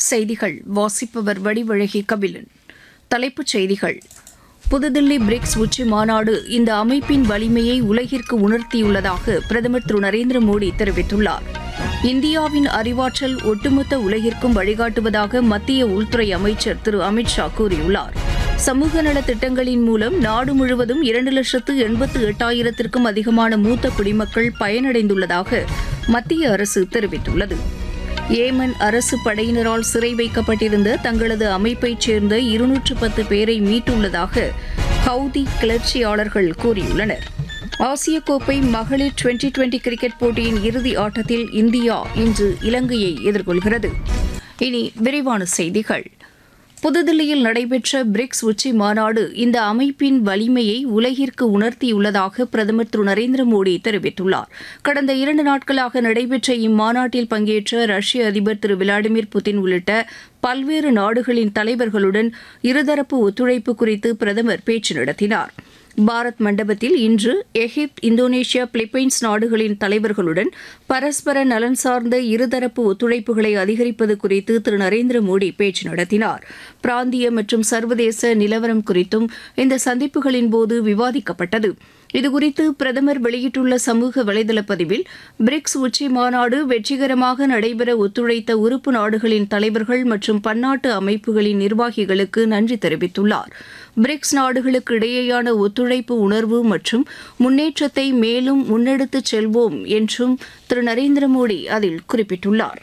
செய்திகள் வாசிப்பவர் வடிவழகி கபிலன் தலைப்புச் செய்திகள் புதுதில்லி பிரிக்ஸ் உச்சி மாநாடு இந்த அமைப்பின் வலிமையை உலகிற்கு உணர்த்தியுள்ளதாக பிரதமர் திரு நரேந்திர மோடி தெரிவித்துள்ளார் இந்தியாவின் அறிவாற்றல் ஒட்டுமொத்த உலகிற்கும் வழிகாட்டுவதாக மத்திய உள்துறை அமைச்சர் திரு அமித் ஷா கூறியுள்ளார் சமூக நலத் திட்டங்களின் மூலம் நாடு முழுவதும் இரண்டு லட்சத்து எண்பத்து எட்டாயிரத்திற்கும் அதிகமான மூத்த குடிமக்கள் பயனடைந்துள்ளதாக மத்திய அரசு தெரிவித்துள்ளது ஏமன் அரசு படையினரால் சிறை வைக்கப்பட்டிருந்த தங்களது அமைப்பைச் சேர்ந்த இருநூற்று பத்து பேரை மீட்டுள்ளதாக ஹவுதி கிளர்ச்சியாளர்கள் கூறியுள்ளனர் ஆசிய கோப்பை மகளிர் டுவெண்டி டுவெண்டி கிரிக்கெட் போட்டியின் இறுதி ஆட்டத்தில் இந்தியா இன்று இலங்கையை எதிர்கொள்கிறது இனி விரிவான செய்திகள் புதுதில்லியில் நடைபெற்ற பிரிக்ஸ் உச்சி மாநாடு இந்த அமைப்பின் வலிமையை உலகிற்கு உணர்த்தியுள்ளதாக பிரதமர் திரு நரேந்திர மோடி தெரிவித்துள்ளார் கடந்த இரண்டு நாட்களாக நடைபெற்ற இம்மாநாட்டில் பங்கேற்ற ரஷ்ய அதிபர் திரு விளாடிமிர் புதின் உள்ளிட்ட பல்வேறு நாடுகளின் தலைவர்களுடன் இருதரப்பு ஒத்துழைப்பு குறித்து பிரதமர் பேச்சு நடத்தினார் பாரத் மண்டபத்தில் இன்று எகிப்து இந்தோனேஷியா பிலிப்பைன்ஸ் நாடுகளின் தலைவர்களுடன் பரஸ்பர நலன் சார்ந்த இருதரப்பு ஒத்துழைப்புகளை அதிகரிப்பது குறித்து திரு நரேந்திர மோடி பேச்சு நடத்தினார் பிராந்திய மற்றும் சர்வதேச நிலவரம் குறித்தும் இந்த சந்திப்புகளின் போது விவாதிக்கப்பட்டது இதுகுறித்து பிரதமர் வெளியிட்டுள்ள சமூக வலைதள பதிவில் பிரிக்ஸ் உச்சி மாநாடு வெற்றிகரமாக நடைபெற ஒத்துழைத்த உறுப்பு நாடுகளின் தலைவர்கள் மற்றும் பன்னாட்டு அமைப்புகளின் நிர்வாகிகளுக்கு நன்றி தெரிவித்துள்ளார் பிரிக்ஸ் நாடுகளுக்கு இடையேயான ஒத்துழைப்பு உணர்வு மற்றும் முன்னேற்றத்தை மேலும் முன்னெடுத்துச் செல்வோம் என்றும் திரு நரேந்திர மோடி அதில் குறிப்பிட்டுள்ளார்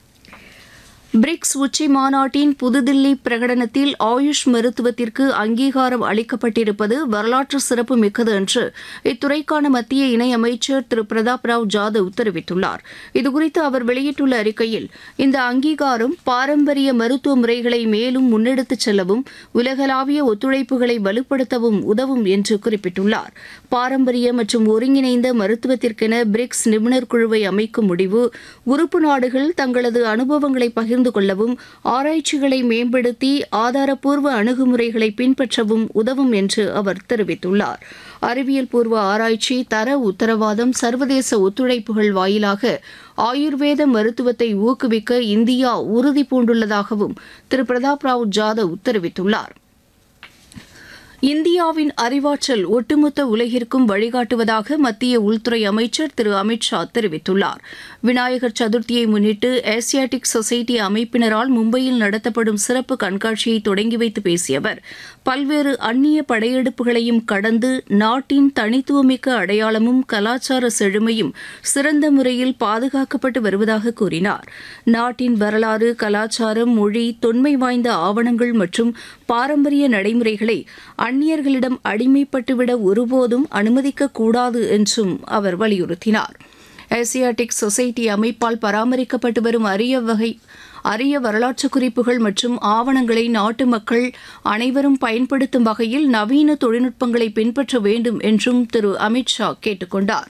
பிரிக்ஸ் உச்சி மாநாட்டின் புதுதில்லி பிரகடனத்தில் ஆயுஷ் மருத்துவத்திற்கு அங்கீகாரம் அளிக்கப்பட்டிருப்பது வரலாற்று சிறப்பு மிக்கது என்று இத்துறைக்கான மத்திய இணையமைச்சர் திரு பிரதாப் ராவ் ஜாதவ் தெரிவித்துள்ளார் இதுகுறித்து அவர் வெளியிட்டுள்ள அறிக்கையில் இந்த அங்கீகாரம் பாரம்பரிய மருத்துவ முறைகளை மேலும் முன்னெடுத்துச் செல்லவும் உலகளாவிய ஒத்துழைப்புகளை வலுப்படுத்தவும் உதவும் என்று குறிப்பிட்டுள்ளார் பாரம்பரிய மற்றும் ஒருங்கிணைந்த மருத்துவத்திற்கென பிரிக்ஸ் நிபுணர் குழுவை அமைக்கும் முடிவு உறுப்பு நாடுகள் தங்களது அனுபவங்களை பகிர்ந்து பகிர்ந்து கொள்ளவும் ஆராய்ச்சிகளை மேம்படுத்தி ஆதாரப்பூர்வ அணுகுமுறைகளை பின்பற்றவும் உதவும் என்று அவர் தெரிவித்துள்ளார் அறிவியல் பூர்வ ஆராய்ச்சி தர உத்தரவாதம் சர்வதேச ஒத்துழைப்புகள் வாயிலாக ஆயுர்வேத மருத்துவத்தை ஊக்குவிக்க இந்தியா உறுதி பூண்டுள்ளதாகவும் திரு பிரதாப் ராவ் ஜாதவ் தெரிவித்துள்ளார் இந்தியாவின் அறிவாற்றல் ஒட்டுமொத்த உலகிற்கும் வழிகாட்டுவதாக மத்திய உள்துறை அமைச்சர் திரு அமித் ஷா தெரிவித்துள்ளார் விநாயகர் சதுர்த்தியை முன்னிட்டு ஏசியாட்டிக் சொசைட்டி அமைப்பினரால் மும்பையில் நடத்தப்படும் சிறப்பு கண்காட்சியை தொடங்கி வைத்து பேசிய அவர் பல்வேறு அந்நிய படையெடுப்புகளையும் கடந்து நாட்டின் தனித்துவமிக்க அடையாளமும் கலாச்சார செழுமையும் சிறந்த முறையில் பாதுகாக்கப்பட்டு வருவதாக கூறினார் நாட்டின் வரலாறு கலாச்சாரம் மொழி தொன்மை வாய்ந்த ஆவணங்கள் மற்றும் பாரம்பரிய நடைமுறைகளை அந்நியர்களிடம் அடிமைப்பட்டுவிட ஒருபோதும் அனுமதிக்கக்கூடாது என்றும் அவர் வலியுறுத்தினார் ஏசியாட்டிக் சொசைட்டி அமைப்பால் பராமரிக்கப்பட்டு வரும் அரிய வகை அரிய வரலாற்று குறிப்புகள் மற்றும் ஆவணங்களை நாட்டு மக்கள் அனைவரும் பயன்படுத்தும் வகையில் நவீன தொழில்நுட்பங்களை பின்பற்ற வேண்டும் என்றும் திரு அமித் ஷா கேட்டுக் கொண்டார்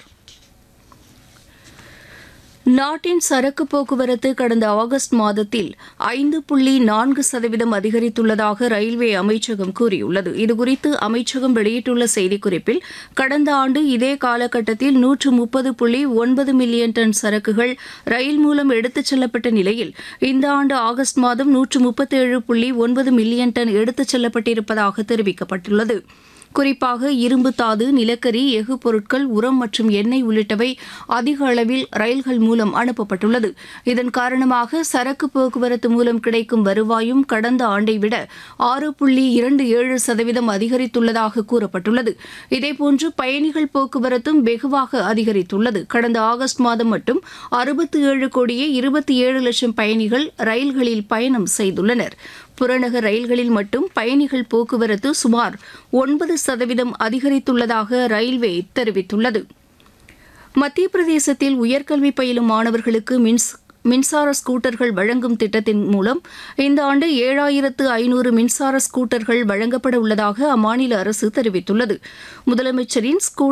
நாட்டின் சரக்கு போக்குவரத்து கடந்த ஆகஸ்ட் மாதத்தில் ஐந்து புள்ளி நான்கு சதவீதம் அதிகரித்துள்ளதாக ரயில்வே அமைச்சகம் கூறியுள்ளது இதுகுறித்து அமைச்சகம் வெளியிட்டுள்ள செய்திக்குறிப்பில் கடந்த ஆண்டு இதே காலகட்டத்தில் நூற்று முப்பது புள்ளி ஒன்பது மில்லியன் டன் சரக்குகள் ரயில் மூலம் எடுத்துச் செல்லப்பட்ட நிலையில் இந்த ஆண்டு ஆகஸ்ட் மாதம் நூற்று முப்பத்தேழு புள்ளி ஒன்பது மில்லியன் டன் எடுத்துச் செல்லப்பட்டிருப்பதாக தெரிவிக்கப்பட்டுள்ளது குறிப்பாக இரும்பு தாது நிலக்கரி எஃகு பொருட்கள் உரம் மற்றும் எண்ணெய் உள்ளிட்டவை அதிக அளவில் ரயில்கள் மூலம் அனுப்பப்பட்டுள்ளது இதன் காரணமாக சரக்கு போக்குவரத்து மூலம் கிடைக்கும் வருவாயும் கடந்த ஆண்டை விட ஆறு புள்ளி இரண்டு ஏழு சதவீதம் அதிகரித்துள்ளதாக கூறப்பட்டுள்ளது இதேபோன்று பயணிகள் போக்குவரத்தும் வெகுவாக அதிகரித்துள்ளது கடந்த ஆகஸ்ட் மாதம் மட்டும் அறுபத்தி ஏழு கோடியே இருபத்தி ஏழு லட்சம் பயணிகள் ரயில்களில் பயணம் செய்துள்ளனர் புறநகர் ரயில்களில் மட்டும் பயணிகள் போக்குவரத்து சுமார் ஒன்பது சதவீதம் அதிகரித்துள்ளதாக ரயில்வே தெரிவித்துள்ளது மத்திய பிரதேசத்தில் உயர்கல்வி பயிலும் மாணவர்களுக்கு மின்ஸ் மின்சார ஸ்கூட்டர்கள் வழங்கும் திட்டத்தின் மூலம் இந்த ஆண்டு ஏழாயிரத்து ஐநூறு மின்சார ஸ்கூட்டர்கள் வழங்கப்பட உள்ளதாக அம்மாநில அரசு தெரிவித்துள்ளது முதலமைச்சரின் ஸ்கூட்டர்